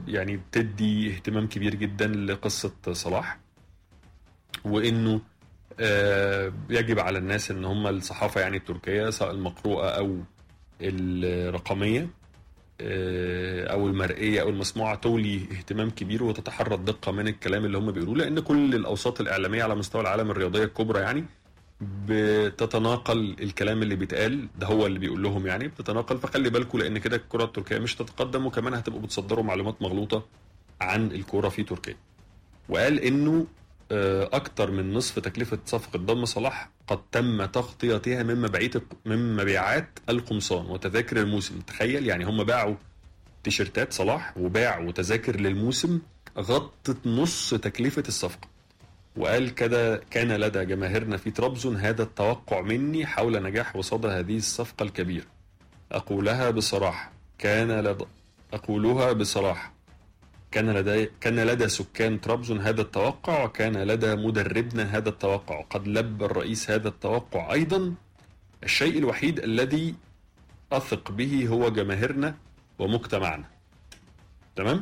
يعني بتدي اهتمام كبير جدا لقصه صلاح وانه آه، يجب على الناس ان هم الصحافه يعني التركيه سواء المقروءه او الرقميه آه، او المرئيه او المسموعه تولي اهتمام كبير وتتحرى الدقه من الكلام اللي هم بيقولوه لان كل الاوساط الاعلاميه على مستوى العالم الرياضيه الكبرى يعني بتتناقل الكلام اللي بيتقال ده هو اللي بيقول لهم يعني بتتناقل فخلي بالكم لان كده الكره التركيه مش تتقدم وكمان هتبقوا بتصدروا معلومات مغلوطه عن الكوره في تركيا وقال انه آه، اكتر من نصف تكلفه صفقه ضم صلاح قد تم تغطيتها من مبيعات من مبيعات القمصان وتذاكر الموسم تخيل يعني هم باعوا تيشيرتات صلاح وباعوا تذاكر للموسم غطت نص تكلفه الصفقه وقال كده كان لدى جماهيرنا في طرابزون هذا التوقع مني حول نجاح وصدى هذه الصفقة الكبيرة أقولها بصراحة كان لدى أقولها بصراحة كان لدي كان لدى سكان طرابزون هذا التوقع وكان لدى مدربنا هذا التوقع قد لبى الرئيس هذا التوقع أيضا الشيء الوحيد الذي أثق به هو جماهيرنا ومجتمعنا تمام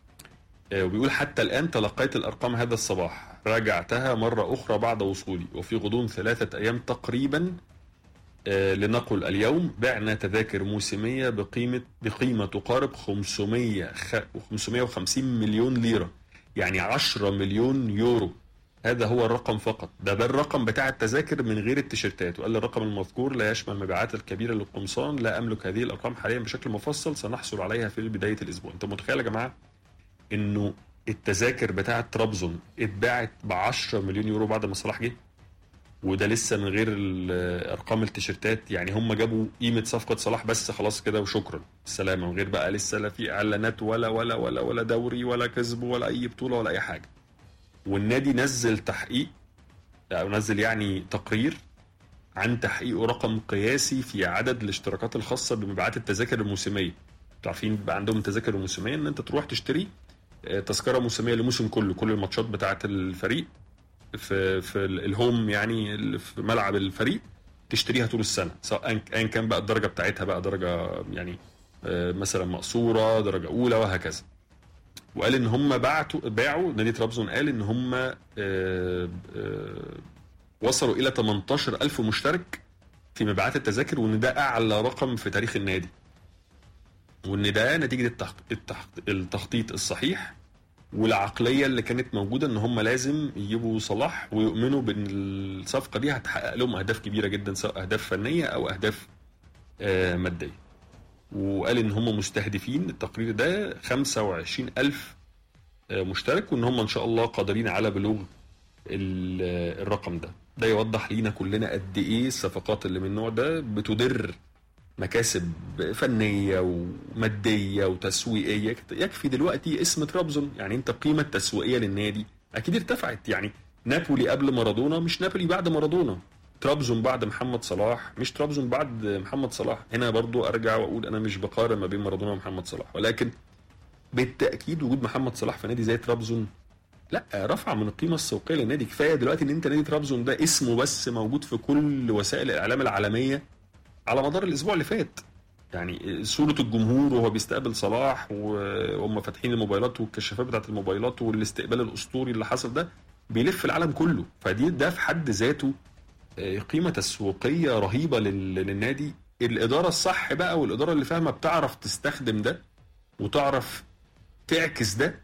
آه، وبيقول حتى الآن تلقيت الأرقام هذا الصباح راجعتها مرة أخرى بعد وصولي وفي غضون ثلاثة أيام تقريبا آه، لنقل اليوم بعنا تذاكر موسمية بقيمة بقيمة تقارب 500 خ... 550 مليون ليرة يعني 10 مليون يورو هذا هو الرقم فقط ده ده الرقم بتاع التذاكر من غير التيشيرتات وقال الرقم المذكور لا يشمل المبيعات الكبيرة للقمصان لا أملك هذه الأرقام حاليا بشكل مفصل سنحصل عليها في بداية الأسبوع أنت متخيل يا جماعة انه التذاكر بتاعه طرابزون اتباعت ب 10 مليون يورو بعد ما صلاح جه وده لسه من غير ال- ارقام التيشيرتات يعني هم جابوا قيمه صفقه صلاح بس خلاص كده وشكرا السلامه من غير بقى لسه لا في اعلانات ولا ولا ولا ولا دوري ولا كسب ولا اي بطوله ولا اي حاجه والنادي نزل تحقيق او نزل يعني تقرير عن تحقيقه رقم قياسي في عدد الاشتراكات الخاصه بمبيعات التذاكر الموسميه انتوا عارفين بقى عندهم تذاكر موسميه ان انت تروح تشتري آه، تذكره موسميه للموسم كله كل الماتشات بتاعه الفريق في في ال- الهوم يعني اللي في ملعب الفريق تشتريها طول السنه سواء ايا كان بقى الدرجه بتاعتها بقى درجه يعني آه، مثلا مقصوره درجه اولى وهكذا وقال ان هم بعتوا باعوا نادي طرابزون قال ان هم آه، آه، وصلوا الى 18000 مشترك في مبيعات التذاكر وان ده اعلى رقم في تاريخ النادي وان ده نتيجه التخ... التخ... التخطيط الصحيح والعقليه اللي كانت موجوده ان هم لازم يجيبوا صلاح ويؤمنوا بان الصفقه دي هتحقق لهم اهداف كبيره جدا سواء اهداف فنيه او اهداف آه، ماديه وقال ان هم مستهدفين التقرير ده 25 الف آه، مشترك وان هم ان شاء الله قادرين على بلوغ ال- آه، الرقم ده ده يوضح لينا كلنا قد ايه الصفقات اللي من النوع ده بتدر مكاسب فنيه وماديه وتسويقيه يكفي دلوقتي اسم ترابزون يعني انت القيمه التسويقيه للنادي اكيد ارتفعت يعني نابولي قبل مارادونا مش نابولي بعد مارادونا ترابزون بعد محمد صلاح مش ترابزون بعد محمد صلاح هنا برضو ارجع واقول انا مش بقارن ما بين مارادونا ومحمد صلاح ولكن بالتاكيد وجود محمد صلاح في نادي زي ترابزون لا رفع من القيمه السوقيه للنادي كفايه دلوقتي ان انت نادي ترابزون ده اسمه بس موجود في كل وسائل الاعلام العالميه على مدار الاسبوع اللي فات يعني صوره الجمهور وهو بيستقبل صلاح وهم فاتحين الموبايلات والكشافات بتاعت الموبايلات والاستقبال الاسطوري اللي حصل ده بيلف العالم كله فدي ده في حد ذاته آه، قيمه تسويقيه رهيبه لل- للنادي الاداره الصح بقى والاداره اللي فاهمه بتعرف تستخدم ده وتعرف تعكس ده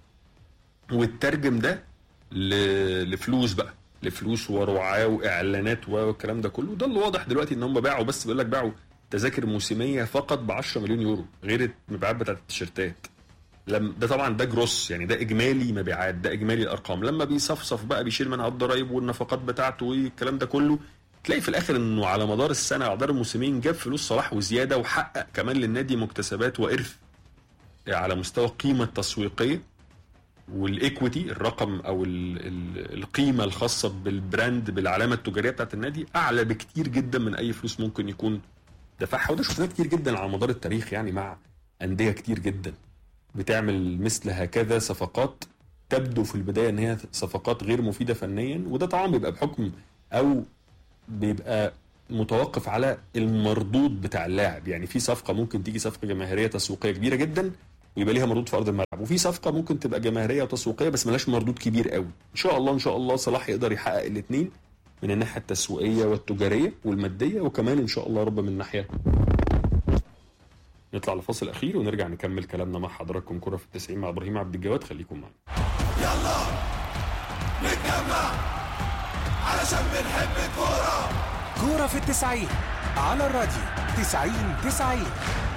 وتترجم ده ل- لفلوس بقى لفلوس ورعاه واعلانات والكلام ده كله ده اللي واضح دلوقتي ان هم باعوا بس بيقول لك باعوا تذاكر موسميه فقط ب 10 مليون يورو غير المبيعات بتاعت التيشيرتات لم ده طبعا ده جروس يعني ده اجمالي مبيعات ده اجمالي الارقام لما بيصفصف بقى بيشيل منها الضرايب والنفقات بتاعته والكلام ده كله تلاقي في الاخر انه على مدار السنه على مدار الموسمين جاب فلوس صلاح وزياده وحقق كمان للنادي مكتسبات وارث على مستوى القيمه التسويقيه والايكويتي الرقم او ال ال القيمه الخاصه بالبراند بالعلامه التجاريه بتاعت النادي اعلى بكتير جدا من اي فلوس ممكن يكون دفعها وده شفناه كتير جدا على مدار التاريخ يعني مع انديه كتير جدا بتعمل مثل هكذا صفقات تبدو في البدايه ان هي صفقات غير مفيده فنيا وده طبعا بيبقى بحكم او بيبقى متوقف على المردود بتاع اللاعب يعني في صفقه ممكن تيجي صفقه جماهيريه تسويقيه كبيره جدا ويبقى ليها مردود في ارض الملعب وفي صفقه ممكن تبقى جماهيريه وتسويقيه بس ملهاش مردود كبير قوي ان شاء الله ان شاء الله صلاح يقدر يحقق الاثنين من الناحيه التسويقيه والتجاريه والماديه وكمان ان شاء الله رب من الناحيه نطلع لفاصل اخير ونرجع نكمل كلامنا مع حضراتكم كره في التسعين مع ابراهيم عبد الجواد خليكم معنا يلا نتجمع علشان بنحب الكورة كورة في التسعين على الراديو تسعين تسعين